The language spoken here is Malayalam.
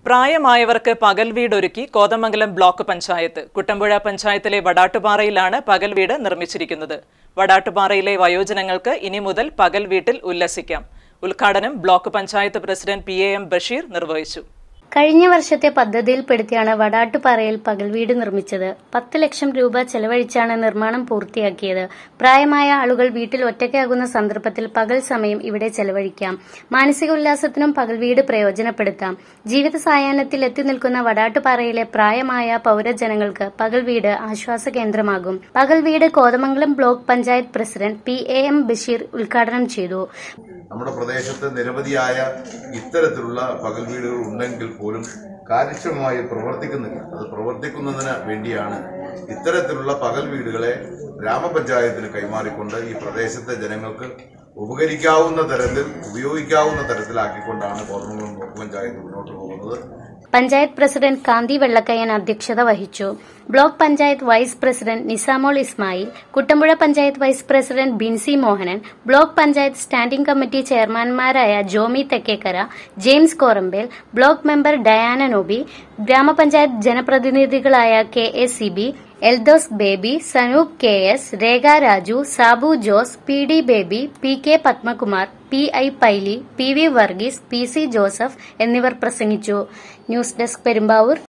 പ്രായമായവർക്ക് പകൽ വീടൊരുക്കി കോതമംഗലം ബ്ലോക്ക് പഞ്ചായത്ത് കുട്ടമ്പുഴ പഞ്ചായത്തിലെ വടാട്ടുപാറയിലാണ് പകൽ വീട് നിർമ്മിച്ചിരിക്കുന്നത് വടാട്ടുപാറയിലെ വയോജനങ്ങൾക്ക് ഇനി മുതൽ പകൽ വീട്ടിൽ ഉല്ലസിക്കാം ഉദ്ഘാടനം block panchayat president P A M Basheer നിർവഹിച്ചു കഴിഞ്ഞ വർഷത്തെ പദ്ധതിയിൽപ്പെടുത്തിയാണ് വടാട്ടുപാറയിൽ പകൽവീട് നിർമ്മിച്ചത് പത്ത് ലക്ഷം രൂപ ചെലവഴിച്ചാണ് നിർമ്മാണം പൂർത്തിയാക്കിയത് പ്രായമായ ആളുകൾ വീട്ടിൽ ഒറ്റയ്ക്കാകുന്ന സന്ദർഭത്തിൽ പകൽ സമയം ഇവിടെ ചെലവഴിക്കാം മാനസിക ഉല്ലാസത്തിനും പകൽവീട് പ്രയോജനപ്പെടുത്താം ജീവിത സായാഹ്നത്തിൽ എത്തി നിൽക്കുന്ന വടാട്ടുപാറയിലെ പ്രായമായ പൌരജനങ്ങൾക്ക് പകൽവീട് ആശ്വാസ കേന്ദ്രമാകും പകൽവീട് Kothamangalam block panchayat president P A M Basheer ഉദ്ഘാടനം ചെയ്തു നമ്മുടെ പ്രദേശത്ത് നിരവധിയായ ഇത്തരത്തിലുള്ള പകൽ വീടുകൾ ഉണ്ടെങ്കിൽ പോലും കാര്യക്ഷമമായി പ്രവർത്തിക്കുന്നില്ല അത് പ്രവർത്തിക്കുന്നതിന് വേണ്ടിയാണ് ഇത്തരത്തിലുള്ള പകൽ വീടുകളെ ഗ്രാമപഞ്ചായത്തിന് കൈമാറിക്കൊണ്ട് ഈ പ്രദേശത്തെ ജനങ്ങൾക്ക് ഉപകരിക്കാവുന്ന തരത്തിൽ ഉപയോഗിക്കാവുന്ന തരത്തിലാക്കിക്കൊണ്ടാണ് കോതമംഗലം ബ്ലോക്ക് പഞ്ചായത്ത് മുന്നോട്ട് പോകുന്നത് പഞ്ചായത്ത് പ്രസിഡന്റ് കാന്തി വെള്ളക്കയ്യൻ അധ്യക്ഷത വഹിച്ചു block panchayat vice president Nisamol Ismail Kuttampuzha panchayat vice president Binsy Mohanan block panchayat standing committee ചെയർമാൻമാരായ ജോമി തെക്കേക്കര ജെയിംസ് കോറമ്പേൽ ബ്ലോക്ക് മെമ്പർ ഡയാന നോബി ഗ്രാമപഞ്ചായത്ത് ജനപ്രതിനിധികളായ K A Siby Eldhose Baby Sanoop K S Rekha Raju Sabu Jose P D Baby P K Padmakumar P I Pyli P V Varghese P C Joseph എന്നിവർ പ്രസംഗിച്ചു ന്യൂസ് ഡെസ്ക് പെരുമ്പാവൂർ